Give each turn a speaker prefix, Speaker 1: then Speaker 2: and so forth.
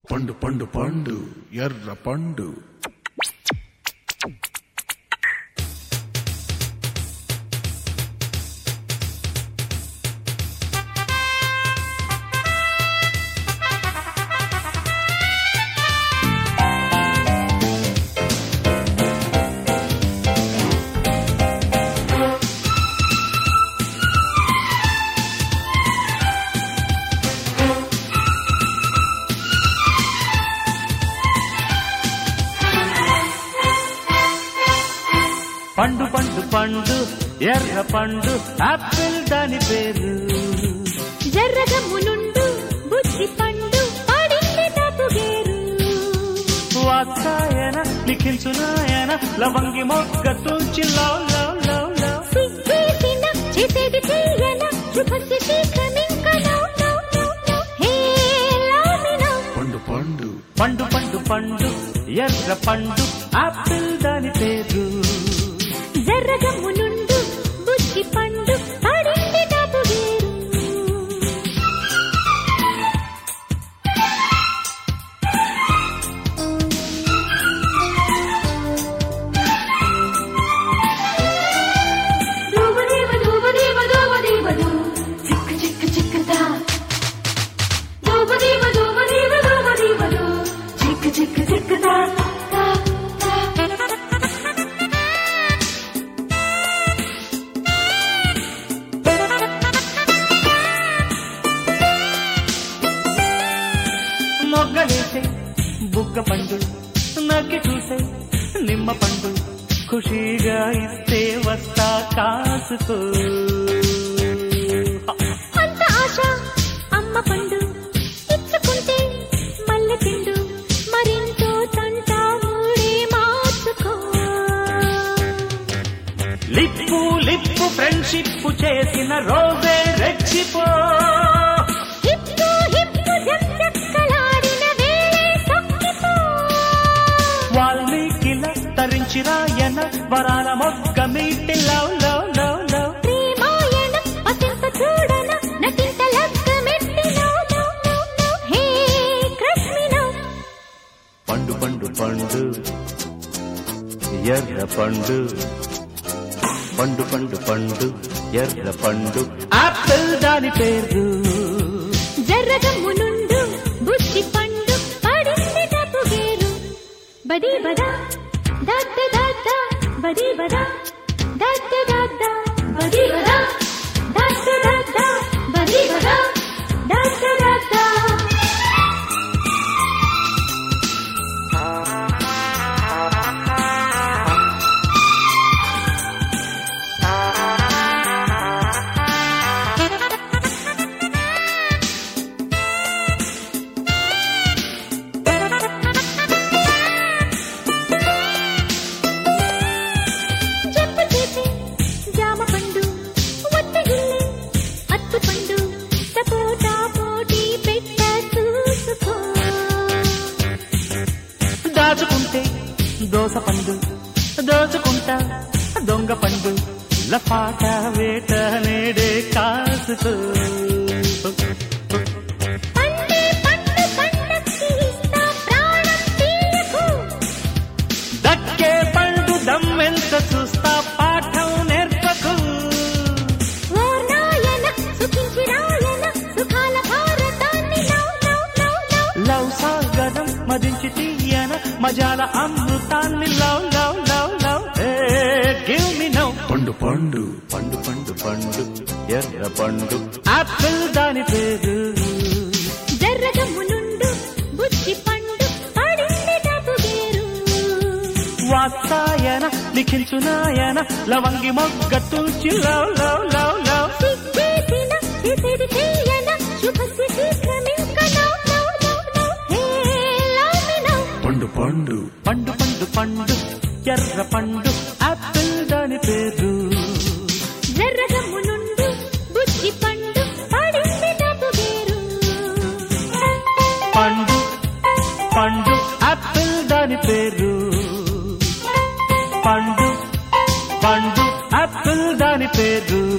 Speaker 1: పండు పండు పండు ఎర్ర పండు
Speaker 2: పండు పండు పండు ఎర్ర పండు ఆపిల్ దాని పేరు
Speaker 3: జర్రగమ్మునుండు బుద్ధి పండు పడింది తపుగేరు
Speaker 2: వాత్సాయన లిఖించునాయన లవంగి మొగ్గ తుంచి లవ్ లవ్ లవ్ లవ్
Speaker 3: సిగ్గేసిన చేసేది తీయన శుభస్య శీఘ్రమింక now now now now hey లామినౌ
Speaker 1: పండు పండు
Speaker 2: పండు పండు పండు ఎర్ర పండు ఆపిల్ దాని పేరు
Speaker 3: జర్రగమ్మునుండు బుద్ధి పండు పడింది తపుగేరు దూబదేవ దూబదేవ దూబదేవ దూ చిక్క చిక్క చిక్కదా దూబదేవ దూబదేవ దూబదేవ దూ చిక్క చిక్క చిక్కదా దా, దా.
Speaker 2: మొగ్గలేసే బుగ్గ పండు నక్కి చూసే నిమ్మ పండు ఖుషీగా ఇస్తే వస్తా కాసుకో
Speaker 3: అంత ఆశ అమ్మ పండు ఇచ్చుకుంటే మల్లె పిండు మరింతో తంట మూడే మార్చుకో
Speaker 2: లిప్పు లిప్పు ఫ్రెండ్షిప్ చేసిన రోజే రెచ్చిపో
Speaker 3: హిప్పు హిప్పు జంజక్కలాడిన వేళే సొక్కిపో
Speaker 2: వాల్మీకిల తరించి రాయన వరాల మొగ్గ మీటి లవ్ లవ్ లవ్ లవ్
Speaker 3: ప్రేమాయణ అసింత చూడన నటింత లగ్గమెట్టి no no no no hey కృష్ణినో
Speaker 2: పండు పండు పండు ఎర్ర పండు పండు పండు పండు ఎర్ర పండు ఆపిల్ దాని పేరు
Speaker 3: జర్రగమ్మునుండు బుద్ధి పండు పడింది తపుగేరు బడి బదా దత్త దత్త బడి బదా దత్త దత్త బడి బదా దత్త దత్త బడి బదా దత్త దత్త చెప్పు చేసే జామ పండు వత్తగిల్లే అత్తు పండు సపోటా పోటీ పెట్ట చూసుకో
Speaker 2: దాచుకుంటే దోస పండు దోచుకుంటా దొంగ పండు లపాట వేట నేడే కాసుకో
Speaker 3: పండే పండు పండక్కి ఇస్తా ప్రాణం తీయకు
Speaker 2: దక్కే పండు దమ్మెంత చూస్తా పాఠం నేర్పకు
Speaker 3: ఓ నాయన సుఖించి రాయన సుఖాల భారతాన్ని now now now now
Speaker 2: love సాగరం మదించి తీయన మజాల అమృతాన్ని love love love love give me now
Speaker 1: పండు పండు
Speaker 2: పండు పండు పండు ఎర్ర పండు ఆపిల్ దాని పేరు
Speaker 3: జర్రగమ్మునుండు బుద్ధి పండు పడింది తపుగేరు
Speaker 2: వాత్సాయన లిఖించునాయన లవంగి మొగ్గ తుంచి లవ్ లవ్ లవ్ లవ్
Speaker 3: సిగ్గేసిన చేసేది తీయన శుభస్య శీఘ్రమింక now now now now hey లామినౌ
Speaker 1: పండు పండు
Speaker 2: పండు పండు పండు ఎర్ర పండు ఆపిల్ దాని పేరు
Speaker 3: జర్రగమ్మునుండు బుద్ధి పండు పడింది తపుగేరు
Speaker 2: పండు పండు ఆపిల్ దాని పేరు పండు పండు ఆపిల్ దాని పేరు